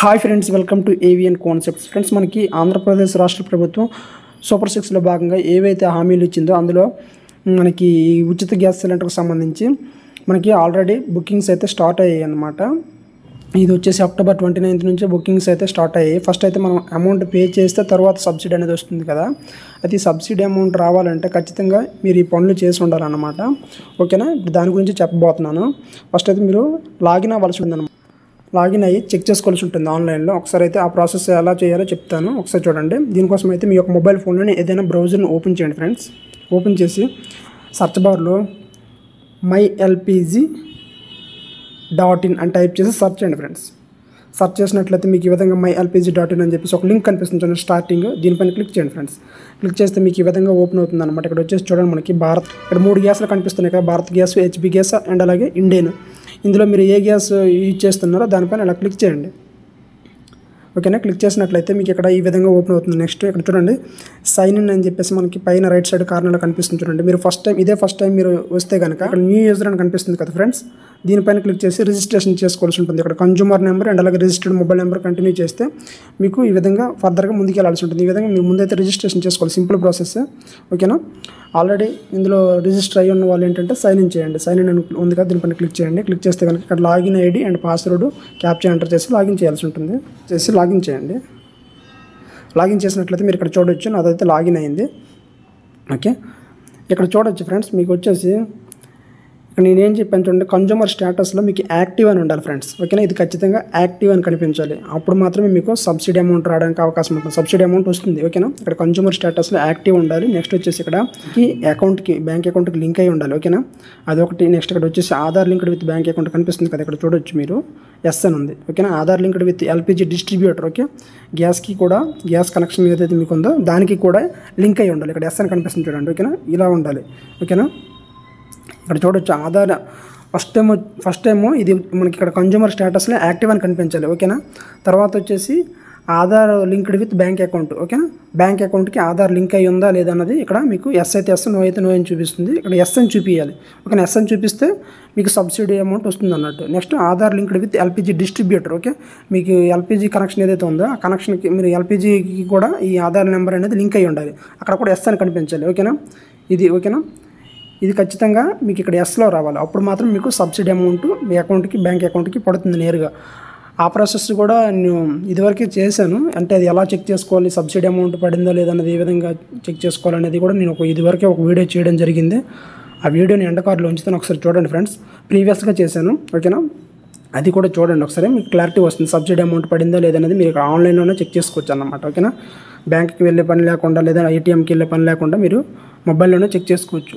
hi friends welcome to AVN concepts friends మనకి ఆంధ్రప్రదేశ్ రాష్ట్ర ప్రభుత్వం సూపర్ సిక్స్లో భాగంగా ఏవైతే హామీలు ఇచ్చిందో అందులో మనకి ఈ ఉచిత గ్యాస్ సిలిండర్కి సంబంధించి మనకి ఆల్రెడీ బుకింగ్స్ అయితే స్టార్ట్ అయ్యాయి అన్నమాట ఇది వచ్చేసి అక్టోబర్ ట్వంటీ నైన్త్ నుంచి బుకింగ్స్ అయితే స్టార్ట్ అయ్యాయి ఫస్ట్ అయితే మనం అమౌంట్ పే చేస్తే తర్వాత సబ్సిడీ అనేది వస్తుంది కదా అది సబ్సిడీ అమౌంట్ రావాలంటే ఖచ్చితంగా మీరు ఈ పనులు చేసి ఉండాలన్నమాట ఓకేనా ఇప్పుడు దాని గురించి చెప్పబోతున్నాను ఫస్ట్ అయితే మీరు లాగిన్ అవ్వాల్సి ఉందన్నమాట లాగిన్ అయ్యి చెక్ చేసుకోవాల్సి ఉంటుంది ఆన్లైన్లో ఒకసారి అయితే ఆ ప్రాసెస్ ఎలా చేయాలో చెప్తాను ఒకసారి చూడండి దీనికోసం అయితే మీ యొక్క మొబైల్ ఫోన్లోనే ఏదైనా బ్రౌజర్ని ఓపెన్ చేయండి ఫ్రెండ్స్ ఓపెన్ చేసి సెర్చ్ బార్లో మై ఎల్పిజి డాట్ ఇన్ అని టైప్ చేసి సెర్చ్ చేయండి ఫ్రెండ్స్ సెర్చ్ చేసినట్లయితే మీకు ఈ విధంగా మై ఎల్పిజి డాట్ ఇన్ అని చెప్పేసి ఒక లింక్ కనిపిస్తుంది చూడండి స్టార్టింగ్ దీనిపైన క్లిక్ చేయండి ఫ్రెండ్స్ క్లిక్ చేస్తే మీకు ఈ విధంగా ఓపెన్ అవుతుంది అనమాట ఇక్కడ వచ్చేసి చూడండి మనకి భారత్ ఇక్కడ మూడు గ్యాస్లు కనిపిస్తున్నాయి కదా Bharat gas HP gas and అలాగే ఇండియన్ ఇందులో మీరు ఏ గ్యాస్ యూజ్ చేస్తున్నారో దానిపైన ఇలా క్లిక్ చేయండి ఓకేనా క్లిక్ చేసినట్లయితే మీకు ఇక్కడ ఈ విధంగా ఓపెన్ అవుతుంది నెక్స్ట్ ఇక్కడ చూడండి సైన్ ఇన్ అని చెప్పేసి మనకి పైన రైట్ సైడ్ కార్నర్లో కనిపిస్తుంది చూడండి మీరు ఫస్ట్ టైం ఇదే ఫస్ట్ టైం మీరు వస్తే కనుక ఇక్కడ న్యూ యూజర్ అని కనిపిస్తుంది కదా ఫ్రెండ్స్ దీనిపైన క్లిక్ చేసి రిజిస్ట్రేషన్ చేసుకోవాల్సి ఉంటుంది ఇక్కడ కన్జ్యూమర్ నెంబర్ అండ్ అలాగే రిజిస్టర్డ్ మొబైల్ నెంబర్ కంటిన్యూ చేస్తే మీకు ఈ విధంగా ఫర్దర్గా ముందుకు వెళ్ళాల్సి ఉంటుంది ఈ విధంగా మీరు ముందైతే రిజిస్ట్రేషన్ చేసుకోవాలి సింపుల్ ప్రాసెస్ ఓకేనా ఆల్రెడీ ఇందులో రిజిస్టర్ అయ్యి ఉన్న వాళ్ళు ఏంటంటే సైన్ ఇన్ చేయండి సైన్ ఇన్ అని ఉంది కదా దీనిపైన క్లిక్ చేయండి క్లిక్ చేస్తే కనుక ఇక్కడ login ID and password captcha enter చేసి లాగిన్ చేయాల్సి ఉంటుంది చేసి లాగిన్ చేయండి లాగిన్ చేసినట్లయితే మీరు ఇక్కడ చూడొచ్చు నాదైతే లాగిన్ అయింది ఓకే ఇక్కడ చూడొచ్చు ఫ్రెండ్స్ మీకు వచ్చేసి ఇక్కడ నేను ఏం చెప్పాను చూడండి కన్జ్యూమర్ స్టేటస్లో మీకు యాక్టివ్ అని ఉండాలి ఫ్రెండ్స్ ఓకేనా ఇది ఖచ్చితంగా యాక్టివ్ అని కనిపించాలి అప్పుడు మాత్రమే మీకు సబ్సిడీ అమౌంట్ రావడానికి అవకాశం ఉంటుంది సబ్సిడీ అమౌంట్ వస్తుంది ఓకేనా ఇక్కడ కన్జ్యూమర్ స్టేటస్లో యాక్టివ్ ఉండాలి నెక్స్ట్ వచ్చేసి ఇక్కడ ఈ అకౌంట్కి బ్యాంక్ అకౌంట్కి లింక్ అయి ఉండాలి ఓకేనా అదొకటి నెక్స్ట్ ఇక్కడ వచ్చేసి Aadhaar linked with bank account కనిపిస్తుంది కదా ఇక్కడ చూడొచ్చు మీరు ఎస్ అని ఉంది ఓకేనా Aadhaar linked with LPG distributor okay గ్యాస్కి కూడా గ్యాస్ కనెక్షన్ ఏదైతే మీకు ఉందో దానికి కూడా లింక్ అయి ఉండాలి ఇక్కడ ఎస్ అని కనిపిస్తుంది చూడండి ఓకేనా ఇలా ఉండాలి ఓకేనా ఇక్కడ చూడొచ్చు Aadhaar first time first time ఇది మనకి ఇక్కడ కన్జ్యూమర్ స్టేటస్లో యాక్టివ్ అని కనిపించాలి ఓకేనా తర్వాత వచ్చేసి Aadhaar linked with bank account ఓకేనా బ్యాంక్ అకౌంట్కి ఆధార్ లింక్ అయి ఉందా లేదా అన్నది ఇక్కడ మీకు ఎస్ అయితే ఎస్ నో అయితే నో అని చూపిస్తుంది ఇక్కడ ఎస్ అని చూపించాలి ఓకేనా ఎస్ అని చూపిస్తే మీకు సబ్సిడీ అమౌంట్ వస్తుంది అన్నట్టు next Aadhaar linked with LPG distributor okay మీకు ఎల్పిజి కనెక్షన్ ఏదైతే ఉందో ఆ కనెక్షన్కి మీరు ఎల్పిజికి కూడా ఈ ఆధార్ నెంబర్ అనేది లింక్ అయి ఉండాలి అక్కడ కూడా ఎస్ అని కనిపించాలి ఓకేనా ఇది ఓకేనా ఇది ఖచ్చితంగా మీకు ఇక్కడ ఎస్లో రావాలి అప్పుడు మాత్రం మీకు సబ్సిడీ అమౌంట్ మీ అకౌంట్కి బ్యాంక్ అకౌంట్కి పడుతుంది నేరుగా ఆ ప్రాసెస్ కూడా నేను ఇదివరకే చేశాను అంటే అది ఎలా చెక్ చేసుకోవాలి సబ్సిడీ అమౌంట్ పడిందో లేదన్నది ఏ విధంగా చెక్ చేసుకోవాలనేది కూడా నేను ఒక ఇదివరకే ఒక వీడియో చేయడం జరిగింది ఆ వీడియోని ఎండకార్లో ఉంచుతాను ఒకసారి చూడండి ఫ్రెండ్స్ ప్రీవియస్గా చేశాను ఓకేనా అది కూడా చూడండి ఒకసారి మీకు క్లారిటీ వస్తుంది సబ్సిడీ అమౌంట్ పడిందో లేదనేది మీరు ఇక్కడ ఆన్లైన్లోనే చెక్ చేసుకోవచ్చు అన్నమాట ఓకేనా బ్యాంక్కి వెళ్ళే పని లేకుండా లేదా ఏటీఎంకి వెళ్ళే పని లేకుండా మీరు మొబైల్లోనే చెక్ చేసుకోవచ్చు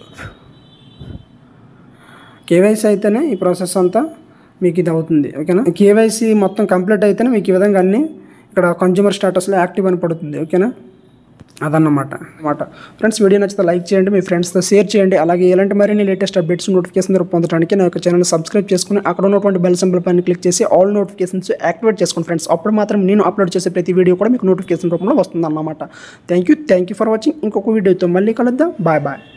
కేవైసీ అయితేనే ఈ ప్రాసెస్ అంతా మీకు ఇది అవుతుంది ఓకేనా కేవైసీ మొత్తం కంప్లీట్ అయితేనే మీకు ఈ విధంగా అన్ని ఇక్కడ కన్జ్యూమర్ స్టేటస్లో యాక్టివ్ అని పడుతుంది ఓకేనా అదన్నమాట అన్నమాట ఫ్రెండ్స్ వీడియో నచ్చితే లైక్ చేయండి మీ ఫ్రెండ్స్తో షేర్ చేయండి అలాగే ఎలాంటి మరిన్ని లేటెస్ట్ అప్డేట్స్ నోటిఫికేషన్ పొందడానికి నా యొక్క ఛానల్ సబ్స్క్రైబ్ చేసుకుని అక్కడ ఉన్నటువంటి బెల్ సింబల్ పైన క్లిక్ చేసి ఆల్ నోటిఫికేషన్స్ యాక్టివేట్ చేసుకోండి ఫ్రెండ్స్ అప్పుడు మాత్రం నేను అప్లోడ్ చేసే ప్రతి వీడియో కూడా మీకు నోటిఫికేషన్ రూపంలో వస్తుంది అన్నమాట thank you thank you for watching ఇంకొక వీడియోతో మళ్ళీ కలుద్దాం బాయ్ బాయ్